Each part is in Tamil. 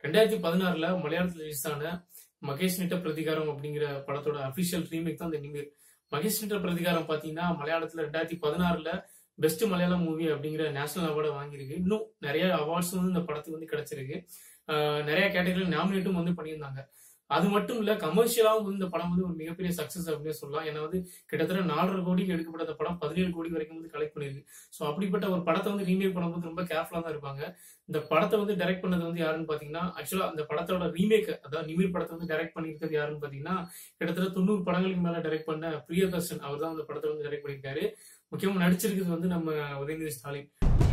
ரெண்டாயிரத்தி பதினாறுல மலையாளத்தில் ரிலீஸ் ஆன மகேஷ் நிட்ட பிரதிகாரம் அப்படிங்கிற படத்தோட அபிஷியல் ரீமேக் தான் இந்த நிமிர் மகேஷ் நிட்ட பிரதிகாரம் பாத்தீங்கன்னா மலையாளத்துல ரெண்டாயிரத்தி பதினாறுல பெஸ்ட் மலையாளம் மூவி அப்படிங்கிற நேஷனல் அவார்டை வாங்கியிருக்கு இன்னும் நிறைய அவார்ட்ஸ் வந்து இந்த படத்துக்கு வந்து கிடைச்சிருக்கு ஆஹ் நிறைய கேட்டகரியில் நாமினேட்டும் வந்து பண்ணியிருந்தாங்க அது மட்டும் இல்ல கமர்ஷியலாவும் வந்து இந்த படம் வந்து ஒரு மிகப்பெரிய சக்சஸ் அப்படின்னு சொல்லலாம் ஏன்னா வந்து கிட்டத்தட்ட நாலரை கோடிக்கு எடுக்கப்பட்ட படம் பதினேழு கோடி வரைக்கும் வந்து கலெக்ட் பண்ணிருக்கு ஸோ அப்படிப்பட்ட ஒரு படத்தை வந்து ரீமேக் பண்ணும்போது ரொம்ப கேர்ஃபுல்லா தான் இருப்பாங்க இந்த படத்தை வந்து டைரக்ட் பண்ணது வந்து யாருன்னு பாத்தீங்கன்னா ஆக்சுவலா அந்த படத்தோட ரீமேக் அதாவது நிமிர் படத்தை வந்து டைரக்ட் பண்ணியிருக்கிறது யாருன்னு பாத்தீங்கன்னா கிட்டத்தட்ட தொண்ணூறு படங்களுக்கு மேல டைரக்ட் பண்ண பிரியதர்ஷன் அவர் தான் அந்த படத்தை வந்து டைரக்ட் பண்ணியிருக்காரு முக்கியமா நடிச்சிருக்கிறது வந்து நம்ம உதயநிதி ஸ்டாலின்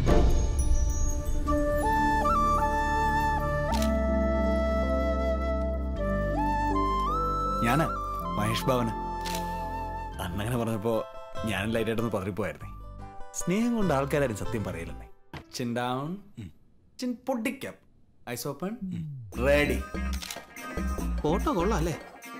ഞാനാ മഹേഷ് ഭവന് അന്നങ്ങനെ പറഞ്ഞപ്പോ ഞാൻ ലൈറ്റായിട്ടൊന്ന് പതറിപ്പോയായിരുന്നേ സ്നേഹം കൊണ്ട് ആൾക്കാരും സത്യം പറയില്ലെന്നേ ചിൻ ഡൗൺ ചിൻ പൊട്ടിക്കാം ഐസ് ഓപ്പൺ റെഡി ഫോട്ടോ കൊള്ളാം അല്ലേ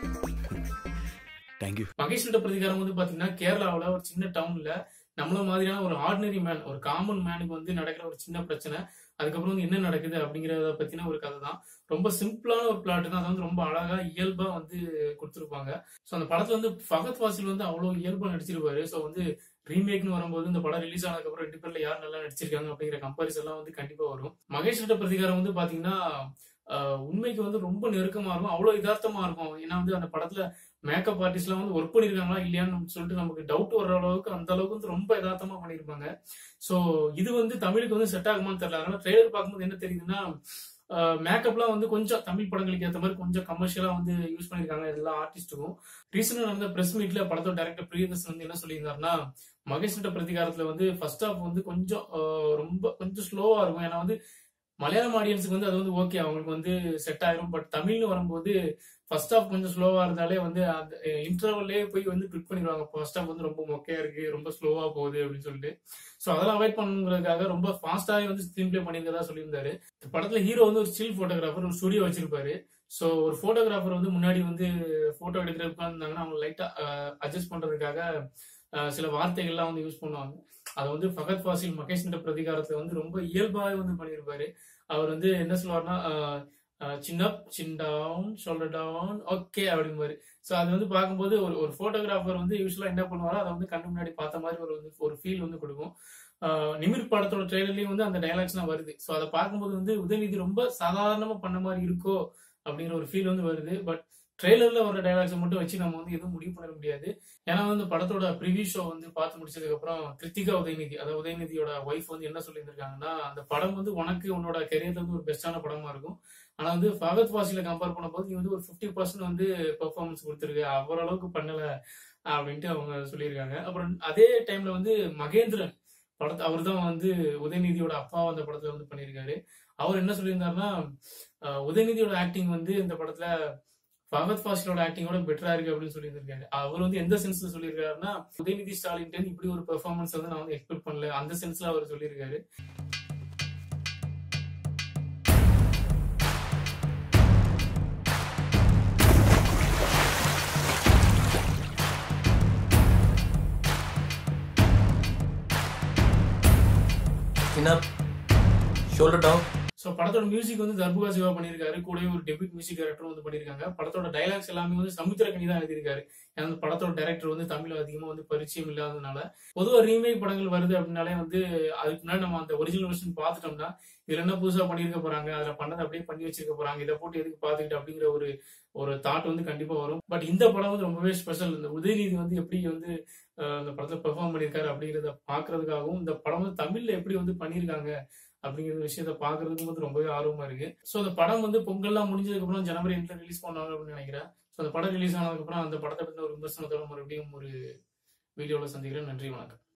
താങ്ക് യു மகேஷ் நிட்ட பிரதிகாரம் வந்து பாத்தீங்கன்னா கேரளாவுல ஒரு சின்ன டவுன்ல நம்மள மாதிரியான ஒரு ஆர்டினரி மேன் ஒரு காமன் மேனுக்கு வந்து நடக்கிற ஒரு சின்ன பிரச்சனை அதுக்கப்புறம் வந்து என்ன நடக்குது அப்படிங்கறத பத்தின ஒரு கதை தான் ரொம்ப சிம்பிளான ஒரு பிளாட் தான் அது வந்து ரொம்ப அழகா இயல்பா வந்து கொடுத்துருப்பாங்க ஸோ அந்த படத்துல வந்து ஃபகத் வாசில் வந்து அவ்வளவு இயல்பா நடிச்சிருப்பாரு ஸோ வந்து ரீமேக்னு வரும்போது இந்த படம் ரிலீஸ் ஆனதுக்கப்புறம் ரெண்டு பேர்ல யார் நல்லா நடிச்சிருக்காங்க அப்படிங்கிற கம்பாரிசன் எல்லாம் வந்து கண்டிப்பா வரும் மகேஷ் நிட்ட பிரதிகாரம் வந்து பாத்தீங்கன்னா ஆஹ், உண்மைக்கு வந்து ரொம்ப நெருக்கமா இருக்கும் அவ்வளவு யதார்த்தமா இருக்கும் ஏன்னா வந்து அந்த படத்துல மேக்கப் ஆர்டிஸ்ட்லாம் வந்து ஒர்க் பண்ணிருக்காங்களா இல்லையான்னு சொல்லிட்டு நமக்கு டவுட் வர்ற அளவுக்கு அந்த அளவுக்கு வந்து ரொம்ப யதார்த்தமா பண்ணியிருப்பாங்க ஸோ இது வந்து தமிழுக்கு வந்து செட் ஆகுமான்னு தெரியல அதனால ட்ரெய்லர் பார்க்கும்போது என்ன தெரியுதுன்னா மேக்கப்லாம் வந்து கொஞ்சம் தமிழ் படங்களுக்கு ஏற்ற மாதிரி கொஞ்சம் கமர்ஷியலா வந்து யூஸ் பண்ணியிருக்காங்க எல்லா ஆர்டிஸ்ட்டுக்கும் ரீசெண்டாக நடந்த பிரஸ் மீட்ல படத்தோட டேரக்டர் பிரியதர்ஷன் வந்து என்ன சொல்லியிருந்தாருன்னா மகேஷ் நிட்ட பிரதிகாரத்துல வந்து ஃபர்ஸ்ட் ஹாஃப் வந்து கொஞ்சம் ஆஹ், ரொம்ப கொஞ்சம் ஸ்லோவா இருக்கும் ஏன்னா வந்து மலையாளம் ஆடியன்ஸுக்கு வந்து அது வந்து ஓகே அவங்களுக்கு வந்து செட் ஆயிரும் பட் தமிழ்னு வரும்போது ஃபர்ஸ்ட் ஹாஃப் கொஞ்சம் ஸ்லோவா இருந்தாலே வந்து அந்த இன்டர்வல்லே போய் வந்து பிக் பண்ணிடுவாங்க ஃபர்ஸ்ட் ஹாஃப் வந்து ரொம்ப மொக்கையா இருக்கு ரொம்ப ஸ்லோவா போகுது அப்படின்னு சொல்லிட்டு ஸோ அதெல்லாம் அவாய்ட் பண்ணுங்கிறதுக்காக ரொம்ப ஃபாஸ்டாவே வந்து ஸ்க்ரீன் பிளே பண்ணியிருந்ததா சொல்லியிருந்தாரு இந்த படத்துல ஹீரோ வந்து ஒரு ஸ்டில் போட்டோகிராஃபர் ஒரு ஸ்டுடியோ வச்சிருப்பாரு ஸோ ஒரு போட்டோகிராஃபர் வந்து முன்னாடி வந்து போட்டோ எடுக்கிற உட்காந்துருந்தாங்கன்னா அவங்க லைட்டா அட்ஜஸ்ட் பண்றதுக்காக அஹ், சில வார்த்தைகள்லாம் வந்து யூஸ் பண்ணுவாங்க அதை வந்து ஃபகத் ஃபாசில் மகேஷ் என்ற பிரதிகாரத்துல வந்து ரொம்ப இயல்பாவே வந்து பண்ணியிருப்பாரு அவர் வந்து என்ன சொல்லுவார்னா அஹ், அஹ், சின்ன chin down shoulder down okay அப்படிம்பாரு ஸோ அது வந்து பார்க்கும்போது ஒரு ஒரு ஃபோட்டோகிராஃபர் வந்து யூஸ்வலாக என்ன பண்ணுவாரோ அதை வந்து கண்ணு முன்னாடி பார்த்த மாதிரி ஒரு வந்து ஒரு ஃபீல் வந்து கொடுக்கும் ஆஹ் நிமிர் படத்தோட ட்ரெய்லர்லயும் வந்து அந்த டைலாக்ஸ்லாம் வருது ஸோ அதை பார்க்கும்போது வந்து உதயநிதி ரொம்ப சாதாரணமா பண்ண மாதிரி இருக்கோ அப்படிங்கிற ஒரு ஃபீல் வந்து வருது பட் ட்ரெய்லர்ல வர டைலாக்ஸை மட்டும் வச்சு நம்ம வந்து எதுவும் முடிவு பண்ண முடியாது ஏன்னா வந்து படத்தோட ப்ரிவியூ ஷோ வந்து பார்த்து முடிச்சதுக்கு அப்புறம் கிருத்திகா உதயநிதி அதாவது உதயநிதியோட ஒய்ஃப் வந்து என்ன சொல்லியிருந்திருக்காங்கன்னா அந்த படம் வந்து உனக்கு உன்னோட கெரியர்ல வந்து ஒரு பெஸ்டான படமா இருக்கும் ஆனா வந்து ஃபகத் வாசில கம்பேர் பண்ணும்போது நீ வந்து ஒரு ஃபிஃப்டி பர்சன்ட் வந்து பெர்ஃபார்மன்ஸ் கொடுத்துருக்கு அவர் அளவுக்கு பண்ணல அப்படின்ட்டு அவங்க சொல்லியிருக்காங்க அப்புறம் அதே டைம்ல வந்து மகேந்திரன் படத்தை அவர் தான் வந்து உதயநிதியோட அப்பா அந்த படத்துல வந்து பண்ணியிருக்காரு அவர் என்ன சொல்லியிருந்தாருன்னா அஹ், உதயநிதியோட ஆக்டிங் வந்து இந்த படத்துல ஃபகத் ஃபாசிலோட ஆக்டிங்கோட பெட்டரா இருக்கு அப்படின்னு சொல்லியிருக்காரு அவர் வந்து எந்த சென்ஸ்ல சொல்லியிருக்காருன்னா உதயநிதி ஸ்டாலின் இப்படி ஒரு பெர்ஃபார்மன்ஸ் வந்து நான் வந்து எக்ஸ்பெக்ட் பண்ணல அந்த சென்ஸ்ல அவர் சொல்லியிருக்காரு chin up, shoulder down. So படத்தோட மியூசிக் வந்து தர்புகா சிவா பண்ணியிருக்காரு கூடவே ஒரு டெபிட் மியூசிக் டைரக்டரும் வந்து பண்ணியிருக்காங்க படத்தோட டைலாக்ஸ் எல்லாமே வந்து சமுத்திரக்கனி தான் எழுதியிருக்காரு ஏன்னா அந்த படத்தோட டைரக்டர் வந்து தமிழ் அதிகமாக வந்து பரிச்சயம் இல்லாததுனால பொதுவாக ரீமேக் படங்கள் வருது அப்படின்னாலே வந்து அதுக்கு முன்னாடி நம்ம அந்த ஒரிஜினல் வெர்ஷன் பார்த்துட்டோம்னா இதுல என்ன புதுசா பண்ணியிருக்க போறாங்க அதுல பண்ணதை அப்படியே பண்ணி வச்சிருக்க போறாங்க இதை போட்டு எதுக்கு பார்த்துக்கிட்டு அப்படிங்கிற ஒரு ஒரு தாட் வந்து கண்டிப்பா வரும் பட் இந்த படம் வந்து ரொம்பவே ஸ்பெஷல் இந்த உதயநிதி வந்து எப்படி வந்து அஹ், அந்த படத்துல பெர்ஃபார்ம் பண்ணியிருக்காரு அப்படிங்கிறத பாக்குறதுக்காகவும் இந்த படம் வந்து தமிழ்ல எப்படி வந்து பண்ணியிருக்காங்க அப்படிங்கிற விஷயத்த பாக்குறதுக்கு வந்து ரொம்பவே ஆர்வமா இருக்கு ஸோ அந்த படம் வந்து பொங்கல்லாம் முடிஞ்சதுக்கு அப்புறம் ஜனவரி எண்ட்ல ரிலீஸ் பண்ணாங்க அப்படின்னு நினைக்கிறேன் ஸோ அந்த படம் ரிலீஸ் ஆனதுக்கு அப்புறம் அந்த படத்தை பத்தின ஒரு விமர்சனத்தோட மறுபடியும் ஒரு வீடியோல சந்திக்கிறேன் நன்றி வணக்கம்